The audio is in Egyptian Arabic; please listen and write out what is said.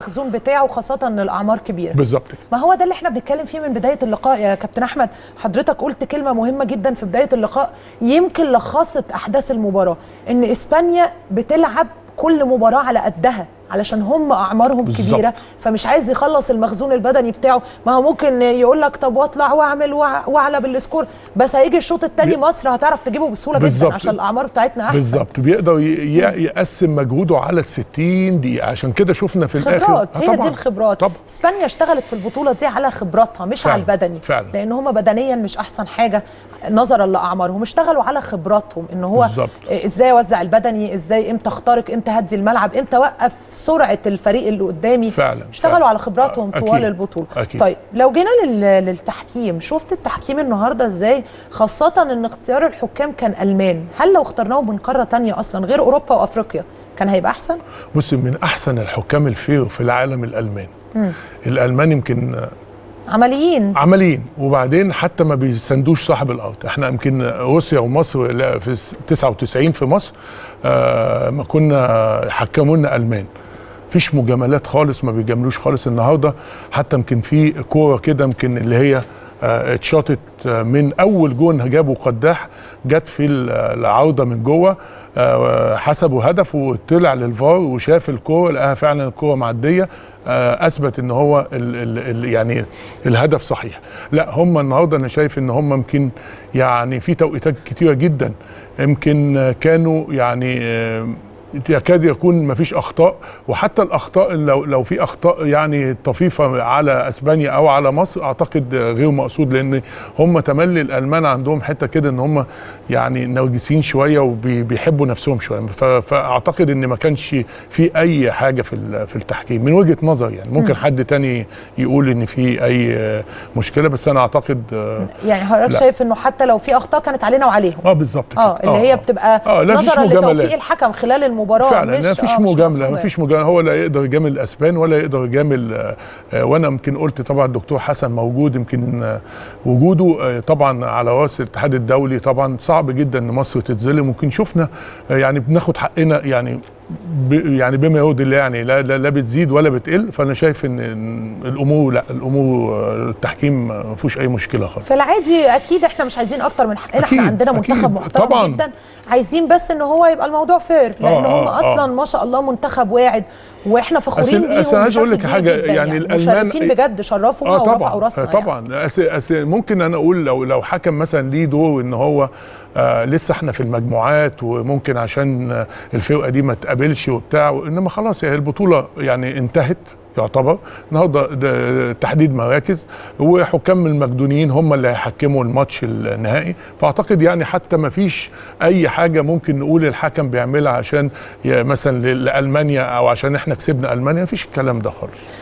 المخزون بتاعه خاصه ان الاعمار كبيره بالظبط كده. ما هو ده اللي احنا بنتكلم فيه من بدايه اللقاء يا كابتن احمد حضرتك قلت كلمه مهمه جدا في بدايه اللقاء يمكن لخصت احداث المباراه ان اسبانيا بتلعب كل مباراه على قدها علشان هم اعمارهم بالظبط. كبيره فمش عايز يخلص المخزون البدني بتاعه ما هو ممكن يقول لك طب واطلع واعمل وأع- واعلى بالسكور بس هيجي الشوط الثاني بي- مصر هتعرف تجيبه بسهوله جدا بالظبط. عشان الاعمار بتاعتنا احسن بالظبط بيقدر ي- ي- يقسم مجهوده على ال 60 دقيقه عشان كده شفنا في الاخر خبرات آه هي دي طبعاً. الخبرات طبعا اسبانيا اشتغلت في البطوله دي على خبراتها مش فعلا، على البدني فعلا. لان هم بدنيا مش احسن حاجه نظرا لاعمارهم اشتغلوا على خبراتهم ان هو بالظبط. ازاي اوزع البدني ازاي امتى اخترق امتى هدي الملعب امتى اوقف سرعه الفريق اللي قدامي فعلا اشتغلوا فعلا. على خبراتهم آه، طوال أكيد. البطوله أكيد. طيب لو جينا لل- للتحكيم شفت التحكيم النهارده ازاي خاصه ان اختيار الحكام كان المان هل لو اخترناهم من قاره تانية اصلا غير اوروبا وافريقيا كان هيبقى احسن بص من احسن الحكام الفير في العالم الالمان الالمان يمكن عمليين عمليين وبعدين حتى ما بيساندوش صاحب الارض احنا يمكن روسيا ومصر لا، في الس- 99 في مصر آه ما كنا حكموا لنا المان مفيش مجاملات خالص ما بيجاملوش خالص النهارده حتى يمكن في كوره كده يمكن اللي هي آه، اتشاطت آه، من اول جون جابه قداح جت في ال- العارضه من جوه آه، حسبوا هدف وطلع للفار وشاف الكوره لقاها فعلا الكوره معديه آه، اثبت ان هو ال ال ال يعني الهدف صحيح لا هم النهارده انا شايف ان هم يمكن يعني في توقيتات كتيره جدا يمكن آه، كانوا يعني آه، يكاد يكون ما فيش اخطاء وحتى الاخطاء لو لو في اخطاء يعني طفيفه على اسبانيا او على مصر اعتقد غير مقصود لان هم تملي الالمان عندهم حته كده ان هم يعني نرجسيين شويه وبيحبوا نفسهم شويه ف- فاعتقد ان ما كانش في اي حاجه في ال- في التحكيم من وجهه نظري يعني ممكن حد تاني يقول ان في اي مشكله بس انا اعتقد اه يعني حضرتك لا. شايف انه حتى لو في اخطاء كانت علينا وعليهم آه، بالظبط كده. اه اللي هي بتبقى آه، لا، مفيش نظرا مجاملات. لتوفيق الحكم خلال المباراه فعلا مش ما فيش آه، مش مجامله مقصودة ما فيش مجامله هو لا يقدر يجامل الاسبان ولا يقدر يجامل آه، آه، وانا يمكن قلت طبعا الدكتور حسن موجود يمكن آه، وجوده آه، طبعا على راس الاتحاد الدولي طبعا صعب جدا ان مصر تتظلم ممكن شفنا آه، يعني بناخد حقنا يعني ب يعني بما يرضي الله يعني لا, لا, لا بتزيد ولا بتقل فانا شايف ان إن الامور لا الامور آه، التحكيم ما فيهوش اي مشكله خالص في العادي اكيد احنا مش عايزين اكتر من حقنا أكيد، احنا عندنا أكيد، منتخب محترم طبعاً. جدا عايزين بس ان هو يبقى الموضوع فير لان آه، هم آه، اصلا آه. ما شاء الله منتخب واعد واحنا فخورين أصل- بيهم أصل أنا عايز أقول بشكل لك حاجة، كبير جداً يعني الألمان- مشرفين بجد شرفوا اه ورفعوا طبعا راسنا آه طبعا أس أس ممكن انا اقول لو لو حكم مثلا ليه دور ان هو آه لسه احنا في المجموعات وممكن عشان آه، الفرقه دي ما تقابلش وبتاع انما خلاص هي البطوله يعني انتهت يعتبر النهارده ده تحديد مراكز وحكام المقدونيين هم اللي هيحكموا الماتش النهائي فاعتقد يعني حتى ما فيش اي حاجه ممكن نقول الحكم بيعملها عشان ي- مثلا ل- لالمانيا او عشان احنا كسبنا المانيا ما فيش الكلام ده خالص